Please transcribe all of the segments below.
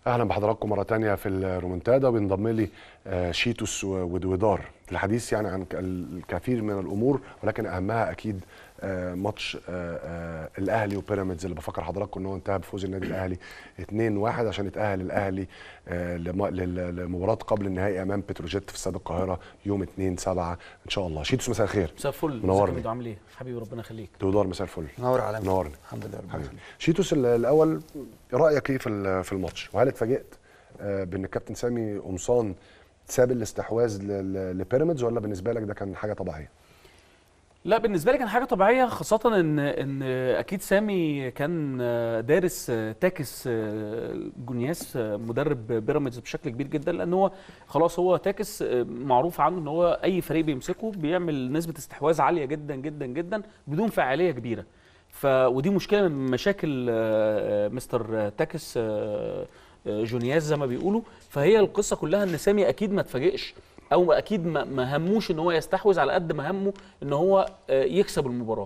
اهلا بحضراتكم مره تانية في الرومنتادا بينضم لي آه، شيتوس ودودار الحديث يعني عن الكثير من الامور ولكن اهمها اكيد آه، ماتش آه، آه، الاهلي وبيراميدز اللي بفكر حضراتكم ان هو انتهى بفوز النادي الاهلي 2-1 عشان يتاهل الاهلي آه، لم- لل- لمباراه قبل النهائي امام بتروجيت في استاد القاهره يوم 2 7 ان شاء الله شيتوس مساء الخير مساء الفل ازيك يا منورني. ميدو عامل ايه حبيبي ربنا يخليك دودار مساء الفل نور عالمي منورني الحمد لله رب حبيبي العالمين شيتوس ال- الاول رايك ايه في ال- في الماتش وهل اتفاجئت آه، بان الكابتن سامي قمصان ساب الاستحواذ ل- ل- لبيراميدز ولا بالنسبه لك ده كان حاجه طبيعيه لا بالنسبه لي كان حاجه طبيعيه خاصه ان ان اكيد سامي كان دارس تاكس جونياس مدرب بيراميدز بشكل كبير جدا لان هو خلاص هو تاكس معروف عنه ان هو اي فريق بيمسكه بيعمل نسبه استحواذ عاليه جدا جدا جدا بدون فعاليه كبيره ف ودي مشكله من مشاكل آه، مستر تاكس آه، آه، جونياز زي ما بيقولوا فهي القصه كلها ان سامي اكيد ما اتفاجئش او اكيد ما ما هموش ان هو يستحوذ على قد ما همه ان هو آه، يكسب المباراه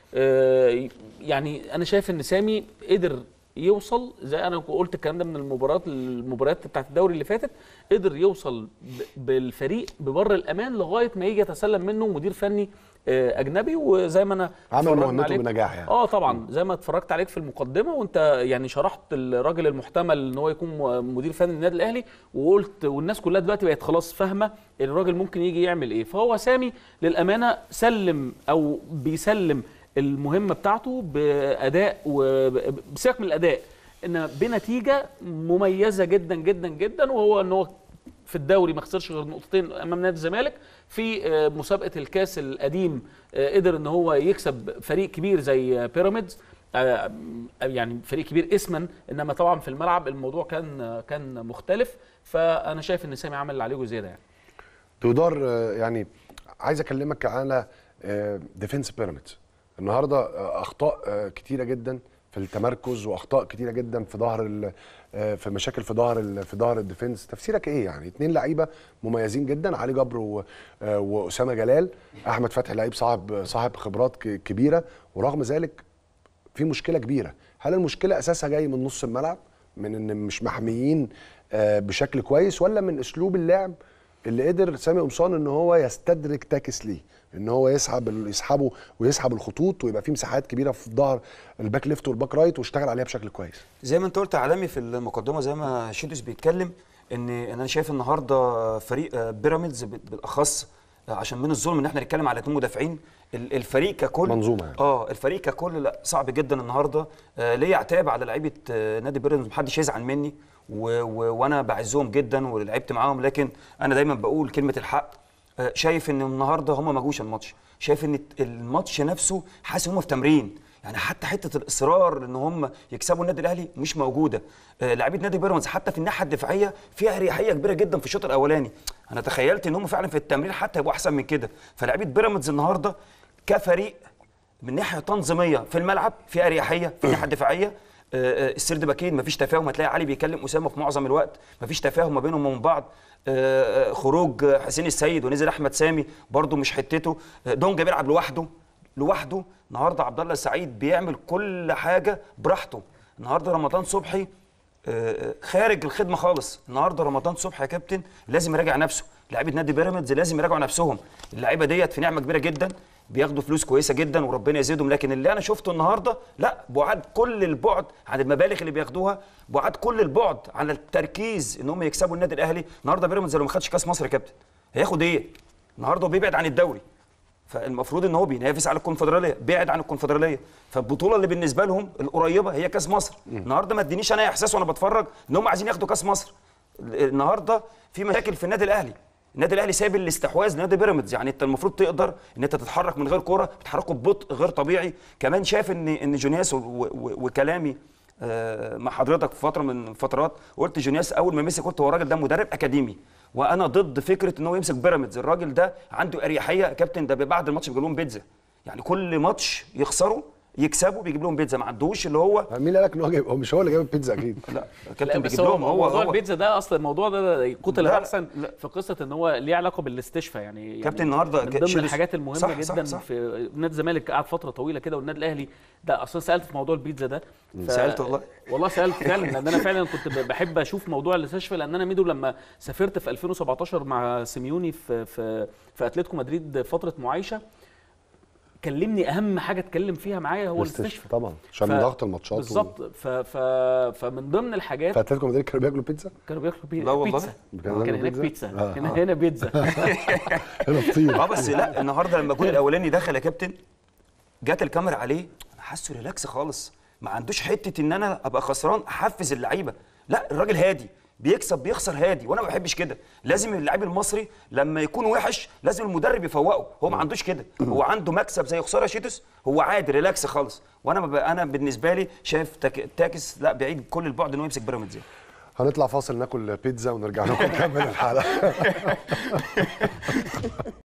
آه، يعني انا شايف ان سامي قدر يوصل زي انا قلت الكلام ده من المباريات المباريات بتاعت الدوري اللي فاتت قدر يوصل ب- بالفريق ببر الامان لغايه ما يجي يتسلم منه مدير فني آه، اجنبي وزي ما انا عمل اتفرجنا مهمته عليك- بنجاح يعني. اه طبعا زي ما اتفرجت عليك في المقدمه وانت يعني شرحت الراجل المحتمل ان هو يكون م- مدير فني النادي الاهلي وقلت والناس كلها دلوقتي بقت خلاص فاهمه الراجل ممكن يجي يعمل ايه فهو سامي للامانه سلم او بيسلم المهمه بتاعته باداء وبسيبك من الاداء ان بنتيجه مميزه جدا جدا جدا وهو ان هو في الدوري ما خسرش غير نقطتين امام نادي الزمالك في آه، مسابقه الكاس القديم آه، قدر ان هو يكسب فريق كبير زي آه، بيراميدز آه، يعني فريق كبير اسما انما طبعا في الملعب الموضوع كان آه، كان مختلف فانا شايف ان سامي عمل اللي عليه وزياده يعني دودار آه، يعني عايز اكلمك على ديفنس بيراميدز النهارده آه، اخطاء آه، كتيره جدا في التمركز واخطاء كتيره جدا في ظهر ال- آه، في مشاكل في ظهر ال- في ظهر الديفنس تفسيرك ايه يعني اتنين لعيبه مميزين جدا علي جبر و- آه، واسامه جلال احمد فتحي لعيب صاحب صاحب خبرات ك- كبيره ورغم ذلك في مشكله كبيره هل المشكله اساسها جاي من نص الملعب من ان مش محميين آه، بشكل كويس ولا من اسلوب اللعب اللي قدر سامي قمصان ان هو يستدرك تاكس ليه ان هو يسحب ال- يسحبه ويسحب الخطوط ويبقى في مساحات كبيره في ظهر الباك ليفت والباك رايت واشتغل عليها بشكل كويس زي ما انت قلت عالمي في المقدمه زي ما شيتوس بيتكلم ان انا شايف النهارده فريق آه، بيراميدز بال- بالاخص آه، عشان من الظلم ان احنا نتكلم على اتنين مدافعين ال- الفريق ككل منظومة يعني. اه الفريق ككل لا صعب جدا النهارده آه ليه عتاب على لعيبه آه نادي بيراميدز محدش يزعل مني و و وانا بعزهم جدا ولعبت معاهم لكن انا دايما بقول كلمه الحق آه، شايف ان النهارده هم ما جوش الماتش شايف ان الماتش نفسه حاسس ان هم في تمرين يعني حتى حته الاصرار ان هم يكسبوا النادي الاهلي مش موجوده آه، لعيبه نادي بيراميدز حتى في الناحيه الدفاعيه فيها اريحيه كبيره جدا في الشوط الاولاني انا تخيلت ان هم فعلا في التمرين حتى يبقوا احسن من كده فلعيبه بيراميدز النهارده كفريق من ناحيه تنظيميه في الملعب في اريحيه في الناحيه الدفاعيه آه، آه، السرد باكين مفيش تفاهم هتلاقي علي بيكلم اسامه في معظم الوقت مفيش تفاهم ما بينهم وبين بعض آه، آه، خروج حسين السيد ونزل احمد سامي برده مش حتته آه، دونجا بيلعب لوحده لوحده النهارده عبد الله السعيد بيعمل كل حاجه براحته النهارده رمضان صبحي آه، خارج الخدمه خالص النهارده رمضان صبحي يا كابتن لازم يراجع نفسه لعيبه نادي بيراميدز لازم يراجعوا نفسهم اللعيبه ديت في نعمه كبيره جدا بياخدوا فلوس كويسه جدا وربنا يزيدهم لكن اللي انا شفته النهارده لا بعاد كل البعد عن المبالغ اللي بياخدوها بعاد كل البعد عن التركيز ان هم يكسبوا النادي الاهلي النهارده بيراميدز لو ما خدش كاس مصر يا كابتن هياخد ايه النهارده هو بيبعد عن الدوري فالمفروض ان هو بينافس على الكونفدراليه بعد عن الكونفدراليه فالبطوله اللي بالنسبه لهم القريبه هي كاس مصر النهارده ما ادينيش انا احساس وانا بتفرج ان هم عايزين ياخدوا كاس مصر النهارده في مشاكل في النادي الاهلي النادي الاهلي سايب الاستحواذ لنادي بيراميدز يعني انت المفروض تقدر ان انت تتحرك من غير كوره بتحركوا ببطء غير طبيعي كمان شايف ان ان جونياس و- و- وكلامي آه، مع حضرتك في فتره من الفترات قلت جونياس اول ما مسك قلت هو الراجل ده مدرب اكاديمي وانا ضد فكره ان هو يمسك بيراميدز الراجل ده عنده اريحيه يا كابتن ده بعد الماتش بيجي لهم بيتزا يعني كل ماتش يخسره يكسبوا بيجيب لهم بيتزا ما عندوش اللي هو مين قال لك ان هو جايب هو مش هو اللي جايب البيتزا اكيد لا لا كابتن بس بيجيب هو لهم هو موضوع هو البيتزا ده اصلا الموضوع ده قتل لا، بحثا لا. في قصه ان هو ليه علاقه بالاستشفاء يعني كابتن يعني النهاردة من ك- ضمن شيل- الحاجات المهمه صح، صح، جدا صح. في نادي الزمالك قعد فتره طويله كده والنادي الاهلي ده اصلا سالت في موضوع البيتزا ده ف... سألت والله؟ والله سالت فعلا لان انا فعلا كنت ب- بحب اشوف موضوع الاستشفاء لان انا ميدو لما سافرت في 2017 مع سيميوني في في في اتلتيكو مدريد فتره معايشه كلمني اهم حاجه اتكلم فيها معايا هو الاستشفاء الاستشفاء طبعا عشان ف- ضغط الماتشات و- بالظبط ف... ف... فمن ضمن الحاجات في اتلتيكو مدريد كانوا بياكلوا بيتزا كانوا بياكلوا بي... لا والله. بيتزا كانوا كان بياكلوا هناك بيتزا؟ بيتزا آه، هنا آه. هنا بيتزا هنا فطير اه بس لا النهارده لما الجول الاولاني دخل يا كابتن جت الكاميرا عليه انا حاسه ريلاكس خالص ما عندوش حته ان انا ابقى خسران احفز اللعيبه لا الراجل هادي بيكسب بيخسر هادي وانا ما بحبش كده لازم اللاعب المصري لما يكون وحش لازم المدرب يفوقه هو ما عندوش كده هو عنده مكسب زي خساره شيتوس هو عادي ريلاكس خالص وانا ما ب- انا بالنسبه لي شايف تاك- تاكس لا بعيد كل البعد انه يمسك بيراميدز يعني. هنطلع فاصل ناكل بيتزا ونرجع لكم نكمل الحلقه